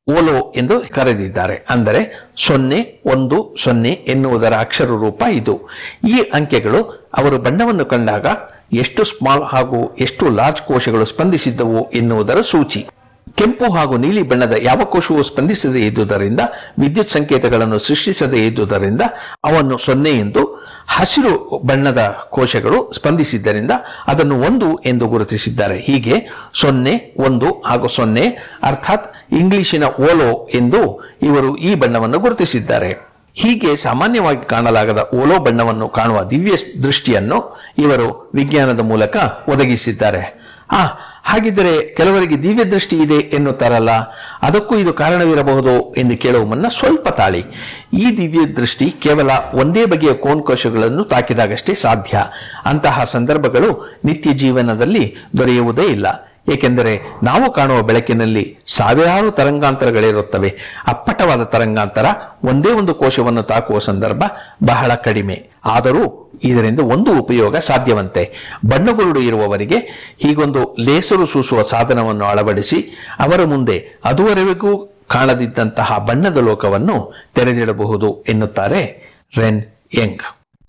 ಓಲೋ ಎಂದು ಕರೆದಿದ್ದಾರೆ ಅಂದರೆ ಸೊನ್ನೆ ಒಂದು ಸೊನ್ನೆ ಎನ್ನುವುದರ ಅಕ್ಷರ ರೂಪ ಇದು ಈ ಅಂಕೆಗಳು ಅವರು ಬಣ್ಣವನ್ನು ಕಂಡಾಗ ಎಷ್ಟು ಸ್ಮಾಲ್ ಹಾಗೂ ಎಷ್ಟು ಲಾರ್ಜ್ ಕೋಶಗಳು ಸ್ಪಂದಿಸಿದ್ದವು ಎನ್ನುವುದರ ಸೂಚಿ ಕೆಂಪು ಹಾಗೂ ನೀಲಿ ಬಣ್ಣದ ಯಾವ ಕೋಶವು ಸ್ಪಂದಿಸದೇ ಇದ್ದುದರಿಂದ ವಿದ್ಯುತ್ ಸಂಕೇತಗಳನ್ನು ಸೃಷ್ಟಿಸದೇ ಇದ್ದುದರಿಂದ ಅವನ್ನು ಸೊನ್ನೆ ಎಂದು ಹಸಿರು ಬಣ್ಣದ ಕೋಶಗಳು ಸ್ಪಂದಿಸಿದ್ದರಿಂದ ಅದನ್ನು ಒಂದು ಎಂದು ಗುರುತಿಸಿದ್ದಾರೆ ಹೀಗೆ ಸೊನ್ನೆ ಒಂದು ಹಾಗೂ ಸೊನ್ನೆ ಅರ್ಥಾತ್ ಇಂಗ್ಲಿಶಿನ ಓಲೋ ಎಂದು ಇವರು ಈ ಬಣ್ಣವನ್ನು ಗುರುತಿಸಿದ್ದಾರೆ ಹೀಗೆ ಸಾಮಾನ್ಯವಾಗಿ ಕಾಣಲಾಗದ ಓಲೋ ಬಣ್ಣವನ್ನು ಕಾಣುವ ದಿವ್ಯ ದೃಷ್ಟಿಯನ್ನು ಇವರು ವಿಜ್ಞಾನದ ಮೂಲಕ ಒದಗಿಸಿದ್ದಾರೆ ಆ ಹಾಗಿದ್ದರೆ ಕೆಲವರಿಗೆ ದಿವ್ಯ ದೃಷ್ಟಿ ಇದೆ ಎನ್ನುತ್ತಾರಲ್ಲ ಅದಕ್ಕೂ ಇದು ಕಾರಣವಿರಬಹುದು ಎಂದು ಕೇಳುವ ಮುನ್ನ ಸ್ವಲ್ಪ ತಾಳಿ ಈ ದಿವ್ಯ ದೃಷ್ಟಿ ಕೇವಲ ಒಂದೇ ಬಗೆಯ ಕೋನ್ಕೋಶಗಳನ್ನು ತಾಕಿದಾಗಷ್ಟೇ ಸಾಧ್ಯ ಅಂತಹ ಸಂದರ್ಭಗಳು ನಿತ್ಯ ಜೀವನದಲ್ಲಿ ದೊರೆಯುವುದೇ ಇಲ್ಲ ಏಕೆಂದರೆ ನಾವು ಕಾಣುವ ಬೆಳಕಿನಲ್ಲಿ ಸಾವಿರಾರು ತರಂಗಾಂತರಗಳಿರುತ್ತವೆ ಅಪ್ಪಟವಾದ ತರಂಗಾಂತರ ಒಂದೇ ಒಂದು ಕೋಶವನ್ನು ತಾಕುವ ಸಂದರ್ಭ ಬಹಳ ಕಡಿಮೆ ಆದರೂ ಇದರಿಂದ ಒಂದು ಉಪಯೋಗ ಸಾಧ್ಯವಂತೆ ಬಣ್ಣಗುರುಡು ಇರುವವರಿಗೆ ಹೀಗೊಂದು ಲೇಸರು ಸೂಸುವ ಸಾಧನವನ್ನು ಅಳವಡಿಸಿ ಅವರ ಮುಂದೆ ಅದುವರೆಗೂ ಕಾಣದಿದ್ದಂತಹ ಬಣ್ಣದ ಲೋಕವನ್ನು ತೆರೆದಿಡಬಹುದು ಎನ್ನುತ್ತಾರೆ ರೆನ್ ಯಂಗ್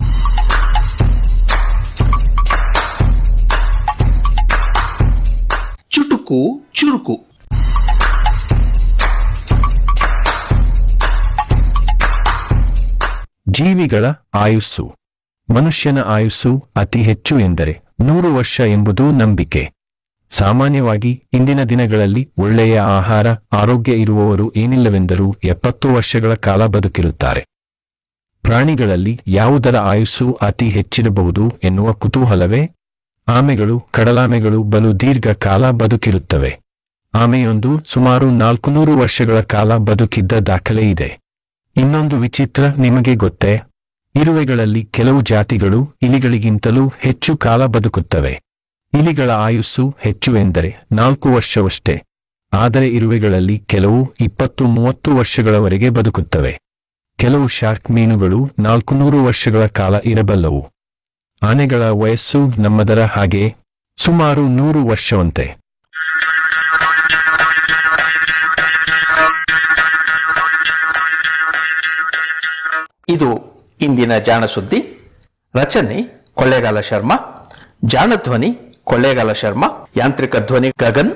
ಚುಟುಕು ಚುರುಕು ಜೀವಿಗಳ ಆಯುಸ್ಸು ಮನುಷ್ಯನ ಆಯುಸ್ಸು ಅತಿ ಹೆಚ್ಚು ಎಂದರೆ ನೂರು ವರ್ಷ ಎಂಬುದು ನಂಬಿಕೆ ಸಾಮಾನ್ಯವಾಗಿ ಇಂದಿನ ದಿನಗಳಲ್ಲಿ ಒಳ್ಳೆಯ ಆಹಾರ ಆರೋಗ್ಯ ಇರುವವರು ಏನಿಲ್ಲವೆಂದರೂ ಎಪ್ಪತ್ತು ವರ್ಷಗಳ ಕಾಲ ಬದುಕಿರುತ್ತಾರೆ ಪ್ರಾಣಿಗಳಲ್ಲಿ ಯಾವುದರ ಆಯುಸ್ಸು ಅತಿ ಹೆಚ್ಚಿರಬಹುದು ಎನ್ನುವ ಕುತೂಹಲವೇ ಆಮೆಗಳು ಕಡಲಾಮೆಗಳು ಬಲು ದೀರ್ಘ ಕಾಲ ಬದುಕಿರುತ್ತವೆ ಆಮೆಯೊಂದು ಸುಮಾರು ನಾಲ್ಕುನೂರು ವರ್ಷಗಳ ಕಾಲ ಬದುಕಿದ್ದ ದಾಖಲೆ ಇದೆ ಇನ್ನೊಂದು ವಿಚಿತ್ರ ನಿಮಗೆ ಗೊತ್ತೇ ಇರುವೆಗಳಲ್ಲಿ ಕೆಲವು ಜಾತಿಗಳು ಇಲಿಗಳಿಗಿಂತಲೂ ಹೆಚ್ಚು ಕಾಲ ಬದುಕುತ್ತವೆ ಇಲಿಗಳ ಆಯುಸ್ಸು ಹೆಚ್ಚು ಎಂದರೆ ನಾಲ್ಕು ವರ್ಷವಷ್ಟೇ ಆದರೆ ಇರುವೆಗಳಲ್ಲಿ ಕೆಲವು ಇಪ್ಪತ್ತು ಮೂವತ್ತು ವರ್ಷಗಳವರೆಗೆ ಬದುಕುತ್ತವೆ ಕೆಲವು ಶಾರ್ಕ್ ಮೀನುಗಳು ನಾಲ್ಕುನೂರು ವರ್ಷಗಳ ಕಾಲ ಇರಬಲ್ಲವು ಆನೆಗಳ ವಯಸ್ಸು ನಮ್ಮದರ ಹಾಗೆ ಸುಮಾರು ನೂರು ವರ್ಷವಂತೆ ಇದು ಇಂದಿನ ಜಾಣ ಸುದ್ದಿ ರಚನೆ ಕೊಳ್ಳೇಗಾಲ ಶರ್ಮಾ ಜಾಣ ಧ್ವನಿ ಕೊಳ್ಳೇಗಾಲ ಶರ್ಮಾ ಯಾಂತ್ರಿಕ ಧ್ವನಿ ಗಗನ್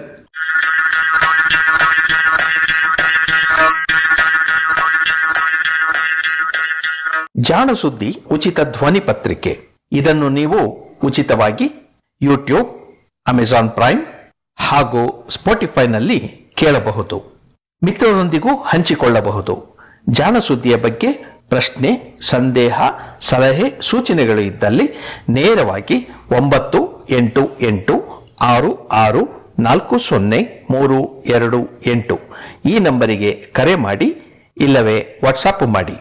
ಜಾಣ ಸುದ್ದಿ ಉಚಿತ ಧ್ವನಿ ಪತ್ರಿಕೆ ಇದನ್ನು ನೀವು ಉಚಿತವಾಗಿ ಯೂಟ್ಯೂಬ್ ಅಮೆಜಾನ್ ಪ್ರೈಮ್ ಹಾಗೂ ಸ್ಪಾಟಿಫೈನಲ್ಲಿ ಕೇಳಬಹುದು ಮಿತ್ರರೊಂದಿಗೂ ಹಂಚಿಕೊಳ್ಳಬಹುದು ಜಾಣ ಸುದ್ದಿಯ ಬಗ್ಗೆ ಪ್ರಶ್ನೆ ಸಂದೇಹ ಸಲಹೆ ಸೂಚನೆಗಳು ಇದ್ದಲ್ಲಿ ನೇರವಾಗಿ ಒಂಬತ್ತು ಎಂಟು ಎಂಟು ಆರು ಆರು ನಾಲ್ಕು ಸೊನ್ನೆ ಮೂರು ಎರಡು ಎಂಟು ಈ ನಂಬರಿಗೆ ಕರೆ ಮಾಡಿ ಇಲ್ಲವೇ ವಾಟ್ಸಾಪ್ ಮಾಡಿ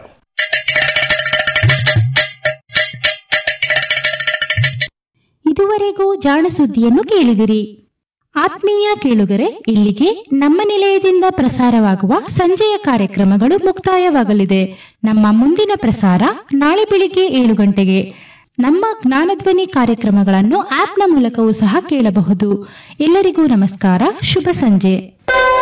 ಇದುವರೆಗೂ ಜಾಣ ಸುದ್ದಿಯನ್ನು ಕೇಳಿದಿರಿ ಆತ್ಮೀಯ ಕೇಳುಗರೆ ಇಲ್ಲಿಗೆ ನಮ್ಮ ನಿಲಯದಿಂದ ಪ್ರಸಾರವಾಗುವ ಸಂಜೆಯ ಕಾರ್ಯಕ್ರಮಗಳು ಮುಕ್ತಾಯವಾಗಲಿದೆ ನಮ್ಮ ಮುಂದಿನ ಪ್ರಸಾರ ನಾಳೆ ಬೆಳಿಗ್ಗೆ ಏಳು ಗಂಟೆಗೆ ನಮ್ಮ ಜ್ಞಾನಧ್ವನಿ ಕಾರ್ಯಕ್ರಮಗಳನ್ನು ಆಪ್ನ ಮೂಲಕವೂ ಸಹ ಕೇಳಬಹುದು ಎಲ್ಲರಿಗೂ ನಮಸ್ಕಾರ ಶುಭ ಸಂಜೆ